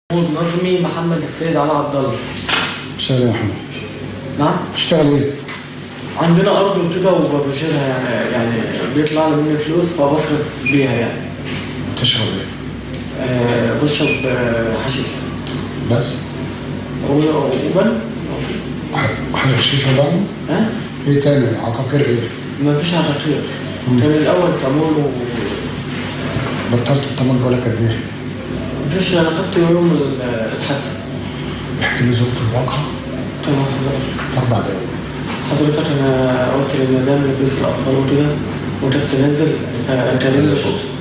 محمود نظمي محمد السيد علي عبد الله تشتغل ايه يا محمد؟ نعم تشتغل ايه؟ عندنا ارض وكده وبشيلها يعني يعني بيطلع لي مني فلوس فبصرف بيها يعني تشرب ايه؟ أه بشرب آه، حشيش بس؟ و- وبن ح- حاجة شيشة بقى؟ ها ايه تاني؟ عقاقير ايه؟ ما فيش عراقير مم. كان الاول تمول و بطلت التمر بقالك قد ايه؟ ما فيش انا خدت يوم ال- الحادثه احكي لي ظروف الواقع تمام حضرتك. في اربع دقايق حضرتك انا قلت للمدام لبس الاطفال وكده وكنت نازل فكرمت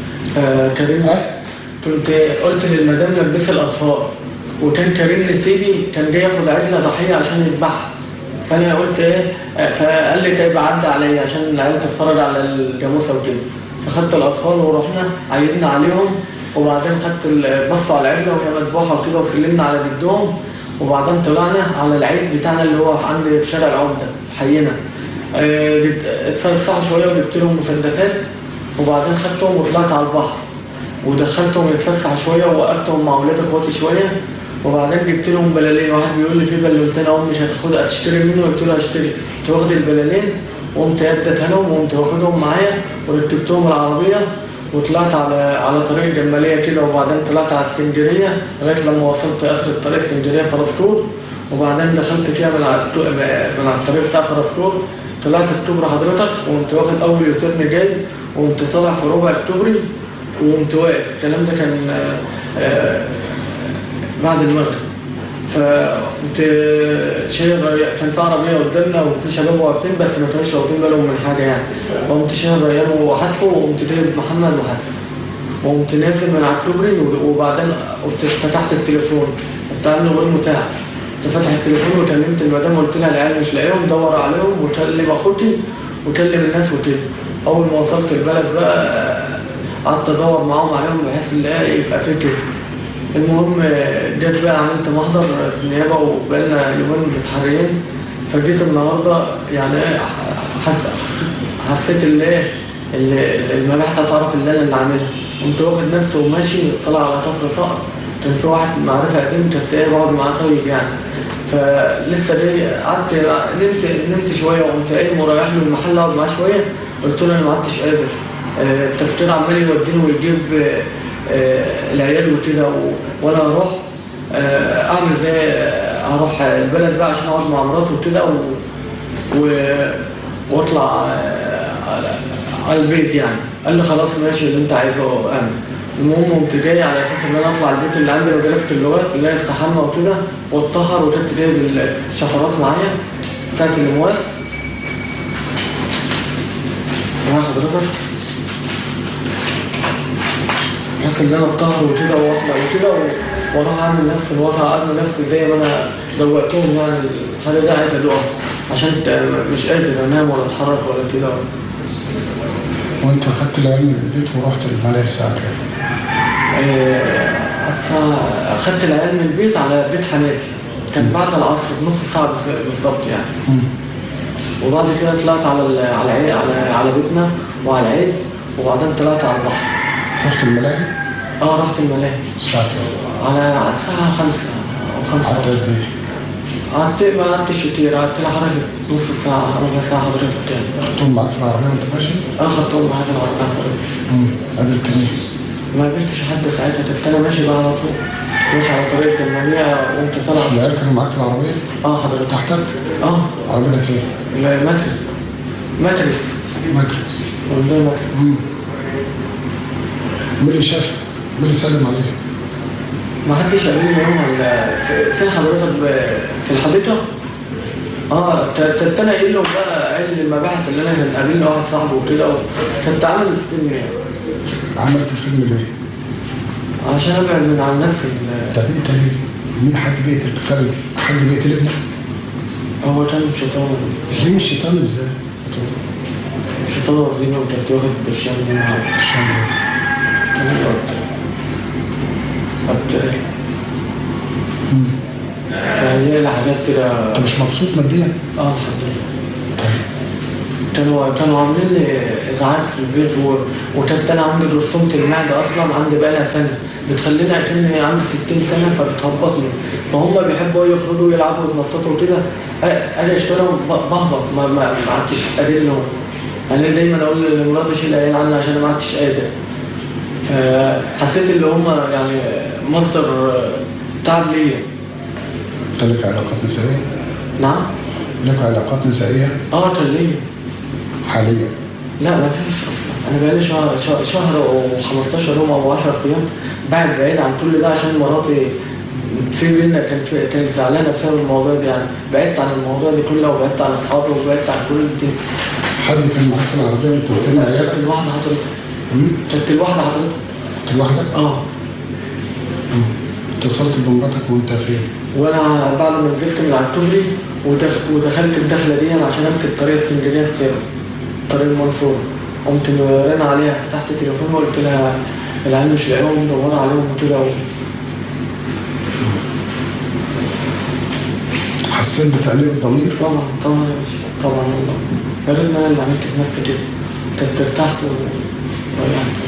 فكرمت اه؟ كنت قلت للمدام لبس الاطفال وكان كريم نسيبي كان جاي ياخد عجله ضحيه عشان يذبحها فانا قلت ايه آه، فقال لي طيب عدى عليا عشان العيال تتفرج على الجاموسه وكده فخدت الاطفال ورحنا عيدنا عليهم وبعدين خدت ال- بصوا على العجله وهي مذبوحه وكده وسلمنا على جدهم وبعدين طلعنا على العيد بتاعنا اللي هو عند في شارع العمده في حينا آه، جبت- اتفسحوا شويه وجبت لهم مسدسات وبعدين خدتهم وطلعت على البحر ودخلتهم يتفسحوا شويه ووقفتهم مع اولاد اخواتي شويه وبعدين جبت لهم بلالين واحد بيقول لي في بالونتين اهو مش هتاخدها هتشتري منه قلت له هشتري قمت واخد البلالين وقمت اديتها لهم وقمت واخدهم معايا وركبتهم العربيه وطلعت على على طريق الجماليه كده وبعدين طلعت على اسكندريه لغايه لما وصلت اخر الطريق اسكندريه فرسكور وبعدين دخلت كده من على التو- من على الطريق بتاع فرسكور طلعت اكتوبر حضرتك وقمت واخد اول يوتيرن جاي وقمت طالع في ربع اكتوبري وقمت واقف الكلام ده كان آه، آه، بعد المغرب فكنت شايل ري- كان في عربيه قدامنا وفي شباب واقفين بس ما كانوش واخدين بالهم من حاجه يعني وقمت شايل ريان وحتفه وقمت جايب محمد وحتفه وقمت نازل من على الكوبري و- وبعدين قمت فتحت التليفون كنت عامل غير متاح كنت فاتح التليفون وكلمت المدام وقلت لها العيال مش لاقيهم دور عليهم وكلم اخوتي وكلم الناس وكده اول ما وصلت البلد بقى قعدت ادور معاهم عليهم بحيث ان إيه يبقى في كده المهم آه، جيت بقى عملت محضر في النيابه وبقالنا يومين متحررين فجيت النهارده يعني إيه حس حسيت حسيت اللي إيه اللي- المباحث هتعرف اللي انا اللي عاملها قمت واخد نفسي وماشي طلع على كفر صقر كان في واحد معرفه قديم كنت ايه بقعد معاه طيب يعني فلسه جاي قعدت نمت نمت شويه وقمت قايم ورايح له المحل اقعد معاه شويه قلت له انا ما عدتش قادر آه، التفكير عمال يوديني ويجيب آه، آه، العيال وكده و- وانا اروح آه، اعمل زي آه، هروح البلد بقى عشان اقعد مع مراتي وكده و... و... واطلع آه، على على البيت يعني قال لي خلاص ماشي اللي انت عايزه اعمل المهم قمت جاي على اساس ان انا اطلع البيت اللي عندي مدرسه اللغات اللي هي استحمى وكده واتطهر وكنت جايب الشفرات معايا بتاعت الامواس معايا حضرتك بحيث ان انا اتطهر وكده واطلع وكده و- واروح اعمل نفس الوضع اعمل نفسي زي ما انا دوقتهم يعني الحاجه دي عايز ادوقها عشان ت- مش قادر انام ولا اتحرك ولا كده وانت خدت العيال من البيت ورحت الملاهي الساعة كام؟ آه، الساعة- أخدت العيال من البيت على بيت حماتي كان بعد العصر بنص ساعة بس- بالظبط يعني مم. وبعد كده طلعت على ال- على العيد على على بيتنا وعلى العيد وبعدين طلعت على البحر رحت الملاهي اه رحت الملاهي الساعة كام؟ على على الساعة خمسة أو خمسة قعدت قد ايه؟ قعدت ما قعدتش كتير قعدت لي حوالي نص ساعة ربع ساعة حضرتك تاني خدتهم معاك في العربية وانت ماشي؟ اه خدتهم معايا في العربية حضرتك مم. قابلت مين؟ ما قابلتش حد ساعتها كنت أنا ماشي بقى على طول ماشي على طريق الجمالية وقمت طالع العيال كانوا معاك في العربية؟ اه حضرتك تحتك؟ اه عربيتك ايه؟ ماتريكس ماتريكس ماتريكس والله ماتريكس مم. مين اللي شافك؟ مين اللي سلم عليك؟ ما حدش قابلني يوم ال- في- فين حضرتك ب- في الحديقة؟ اه ت- ت- انا قايل له بقى قال لي المباحث اللي انا كان قابلني واحد صاحبه وكده كنت عامل فيلم يعني عملت الفيلم ليه؟ عشان ابعد من عن نفسي ال- طب انت ليه؟ مين حد بيقتل خالد؟ حد بيقتل ابنك؟ هو كان شيطان ليه مش شيطان ازاي؟ شيطان وزينة وكنت واخد برشام منها الشام ده. كان خدت مم. فهي الحاجات كده انت مش مبسوط ماديا؟ اه الحمد لله طيب كانوا كانوا عاملين لي ازعاج في البيت و... وكانت انا عندي رسومة المعدة اصلا عندي بقالها سنة بتخليني اكني عندي 60 سنة فبتهبطني فهم بيحبوا يخرجوا يلعبوا ويتنططوا وكده أ- انا اشتريهم ب- بهبط ما ما ما عدتش قادر لهم انا دايما اقول لمراتي شيل العيال عني عشان انا ما عدتش قادر فحسيت اللي هم يعني مصدر تعب ليا كان لك علاقات نسائية؟ نعم لك علاقات نسائية اه كان ليا حاليا لا ما فيش اصلا انا بقالي شهر شهر, شهر و15 يوم او 10 ايام بعد بعيد عن كل ده عشان مراتي في بينا كان في كانت زعلانه بسبب الموضوع ده يعني بعدت عن الموضوع ده كله وبعدت عن اصحابي وبعدت عن كل الدنيا حد كان معاك في العربية وانت بترمي عيالك؟ كانت لوحدها حضرتك أمم؟ كانت لوحدها حضرتك كنت لوحدك؟ اه أمم. اتصلت بمراتك وانت فين؟ وانا بعد ما نزلت من على الكوبري ودخ- ودخلت الدخله دي عشان امسك طريق اسكندريه السابع طريق المنصوره قمت رن عليها فتحت التليفون وقلت لها العيال مش لاقيهم مدورة عليهم وكده و... حسيت بتأنيب الضمير؟ طبعا طبعا يا باشا طبعا والله يا ريت إن انا اللي عملت في نفسي كده كنت ارتحت و... يعني